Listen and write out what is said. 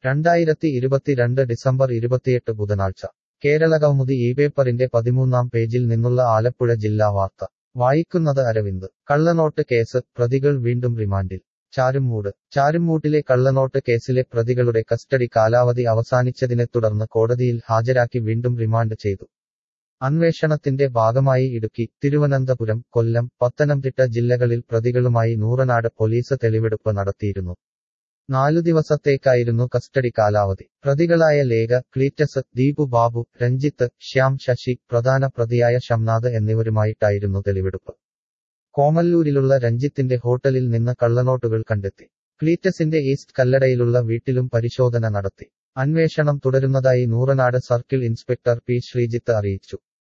രണ്ടായിരത്തി ഇരുപത്തിരണ്ട് ഡിസംബർ ഇരുപത്തിയെട്ട് ബുധനാഴ്ച കേരളകൗമുദി ഈ പേപ്പറിന്റെ പതിമൂന്നാം പേജിൽ നിന്നുള്ള ആലപ്പുഴ ജില്ലാ വാർത്ത വായിക്കുന്നത് അരവിന്ദ് കള്ളനോട്ട് കേസ് പ്രതികൾ വീണ്ടും റിമാൻഡിൽ ചാരുമൂട് ചാരുമൂട്ടിലെ കള്ളനോട്ട് കേസിലെ പ്രതികളുടെ കസ്റ്റഡി കാലാവധി അവസാനിച്ചതിനെ തുടർന്ന് കോടതിയിൽ ഹാജരാക്കി വീണ്ടും റിമാൻഡ് ചെയ്തു അന്വേഷണത്തിന്റെ ഭാഗമായി ഇടുക്കി തിരുവനന്തപുരം കൊല്ലം പത്തനംതിട്ട ജില്ലകളിൽ പ്രതികളുമായി നൂറനാട് പോലീസ് തെളിവെടുപ്പ് നടത്തിയിരുന്നു നാലു ദിവസത്തേക്കായിരുന്നു കസ്റ്റഡി കാലാവധി പ്രതികളായ ലേഖ ക്ലീറ്റസ് ദീപു ബാബു രഞ്ജിത്ത് ശ്യാം ശശി പ്രധാന പ്രതിയായ ഷംനാഥ് എന്നിവരുമായിട്ടായിരുന്നു തെളിവെടുപ്പ് കോമല്ലൂരിലുള്ള രഞ്ജിത്തിന്റെ ഹോട്ടലിൽ നിന്ന് കള്ളനോട്ടുകൾ കണ്ടെത്തി ക്ലീറ്റസിന്റെ ഈസ്റ്റ് കല്ലടയിലുള്ള വീട്ടിലും പരിശോധന നടത്തി അന്വേഷണം തുടരുന്നതായി Nooranad circle inspector P Sreejith അറിയിച്ചു